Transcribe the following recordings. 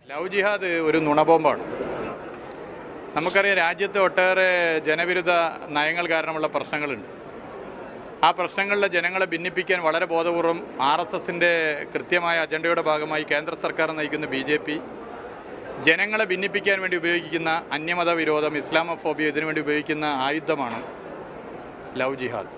love ജിഹാദ് ഒരു നുണബോംബാണ് നമുക്കറിയാം രാജ്യത്ത് ഒട്ടേറെ ജനവിരുദ്ധ നയങ്ങൾ കാരണമുള്ള പ്രശ്നങ്ങളുണ്ട് ആ പ്രശ്നങ്ങളിലെ ജനങ്ങളെ ഭിന്നിപ്പിക്കാൻ വളരെ ബോധപൂർവം ആർ എസ് എസിൻ്റെ കൃത്യമായ അജണ്ടയുടെ ഭാഗമായി കേന്ദ്ര സർക്കാർ നയിക്കുന്ന ബി ജെ പി ജനങ്ങളെ ഭിന്നിപ്പിക്കാൻ വേണ്ടി ഉപയോഗിക്കുന്ന അന്യമത വിരോധം ഇസ്ലാമോഫോബിയ ഇതിനു വേണ്ടി ഉപയോഗിക്കുന്ന ആയുധമാണ് ലവ് ജിഹാദ്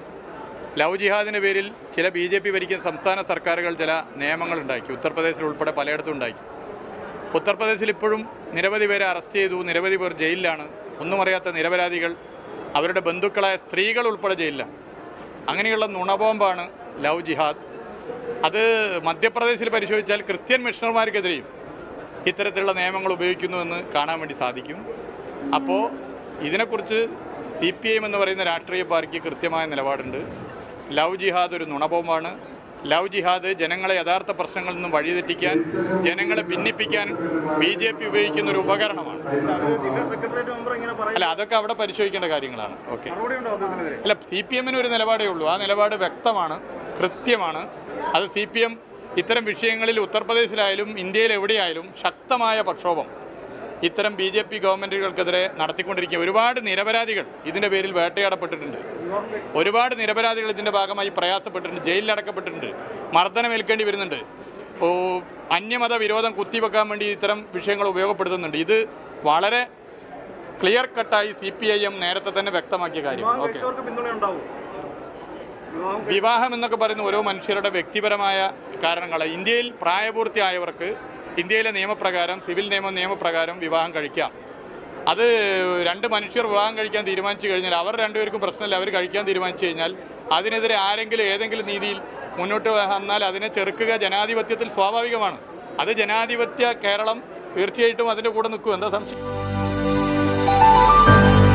ലവ് ജിഹാദിൻ്റെ പേരിൽ ചില ബി ജെ പി ഭരിക്കുന്ന സംസ്ഥാന സർക്കാരുകൾ ചില നിയമങ്ങൾ ഉണ്ടാക്കി ഉത്തർപ്രദേശിൽ ഉൾപ്പെടെ പലയിടത്തും ഉണ്ടാക്കി ഉത്തർപ്രദേശിൽ ഇപ്പോഴും നിരവധി പേരെ അറസ്റ്റ് ചെയ്തു നിരവധി പേർ ജയിലിലാണ് ഒന്നും അറിയാത്ത നിരപരാധികൾ അവരുടെ ബന്ധുക്കളായ സ്ത്രീകൾ ഉൾപ്പെടെ ജയിലിലാണ് അങ്ങനെയുള്ള നുണബോംബാണ് ലവ് ജിഹാദ് അത് മധ്യപ്രദേശിൽ പരിശോധിച്ചാൽ ക്രിസ്ത്യൻ മിഷണർമാർക്കെതിരെയും ഇത്തരത്തിലുള്ള നിയമങ്ങൾ ഉപയോഗിക്കുന്നുവെന്ന് കാണാൻ വേണ്ടി സാധിക്കും അപ്പോൾ ഇതിനെക്കുറിച്ച് സി പി ഐ എം എന്ന് പറയുന്ന രാഷ്ട്രീയ പാർട്ടിക്ക് കൃത്യമായ നിലപാടുണ്ട് ലവ് ജിഹാദ് ഒരു നുണബോംബാണ് ലവ് ജിഹാദ് ജനങ്ങളെ യഥാർത്ഥ പ്രശ്നങ്ങളിൽ നിന്നും വഴിതെറ്റിക്കാൻ ജനങ്ങളെ ഭിന്നിപ്പിക്കാൻ ബി ജെ പി ഉപയോഗിക്കുന്ന ഒരു ഉപകരണമാണ് ജില്ലാ സെക്രട്ടേറിയറ്റ് മെമ്പർ ഇങ്ങനെ പറയും അല്ല അതൊക്കെ അവിടെ പരിശോധിക്കേണ്ട കാര്യങ്ങളാണ് ഓക്കെ മറുപടി ഉണ്ടോ അദ്ദേഹത്തിനെതിരെ അല്ല സി പി എമ്മിന് ഒരു നിലപാടേ ഉള്ളൂ ആ നിലപാട് വ്യക്തമാണ് കൃത്യമാണ് അത് സി പി എം ഇത്തരം വിഷയങ്ങളിൽ ഉത്തർപ്രദേശിലായാലും ഇന്ത്യയിൽ എവിടെയായാലും ശക്തമായ പ്രക്ഷോഭം ഇത്തരം ബി ജെ പി ഗവൺമെൻറ്റുകൾക്കെതിരെ നടത്തിക്കൊണ്ടിരിക്കുക ഒരുപാട് നിരപരാധികൾ ഇതിൻ്റെ പേരിൽ വേട്ടയാടപ്പെട്ടിട്ടുണ്ട് ഒരുപാട് നിരപരാധികൾ ഇതിൻ്റെ ഭാഗമായി പ്രയാസപ്പെട്ടിട്ടുണ്ട് ജയിലിലടക്കപ്പെട്ടിട്ടുണ്ട് മർദ്ദനമേൽക്കേണ്ടി വരുന്നുണ്ട് ഓ അന്യമത വിരോധം കുത്തിവെക്കാൻ വേണ്ടി ഇത്തരം വിഷയങ്ങൾ ഉപയോഗപ്പെടുത്തുന്നുണ്ട് ഇത് വളരെ ക്ലിയർ കട്ടായി സി പി ഐ എം നേരത്തെ തന്നെ വ്യക്തമാക്കിയ കാര്യം വിവാഹം ഓക്കെ കഴിച്ചവർക്ക് പിന്തുണ ഉണ്ടാവും വിവാഹം വിവാഹം എന്നൊക്കെ പറയുന്ന ഓരോ മനുഷ്യരുടെ വ്യക്തിപരമായ കാരണങ്ങൾ ഇന്ത്യയിൽ പ്രായപൂർത്തിയായവർക്ക് ഇന്ത്യയിലെ നിയമപ്രകാരം സിവിൽ നിയമ നിയമപ്രകാരം വിവാഹം കഴിക്കാം അത് രണ്ട് മനുഷ്യർ വിവാഹം കഴിക്കാൻ തീരുമാനിച്ചു കഴിഞ്ഞാൽ അവർ രണ്ടുപേർക്കും പ്രശ്നമില്ല അവർ കഴിക്കാൻ തീരുമാനിച്ചു കഴിഞ്ഞാൽ അതിനെതിരെ ആരെങ്കിലും ഏതെങ്കിലും രീതിയിൽ മുന്നോട്ട് വന്നാൽ അതിനെ ചെറുക്കുക ജനാധിപത്യത്തിൽ സ്വാഭാവികമാണ് അത് ജനാധിപത്യ കേരളം തീർച്ചയായിട്ടും അതിൻ്റെ കൂടെ നിൽക്കും എന്താ സംശയം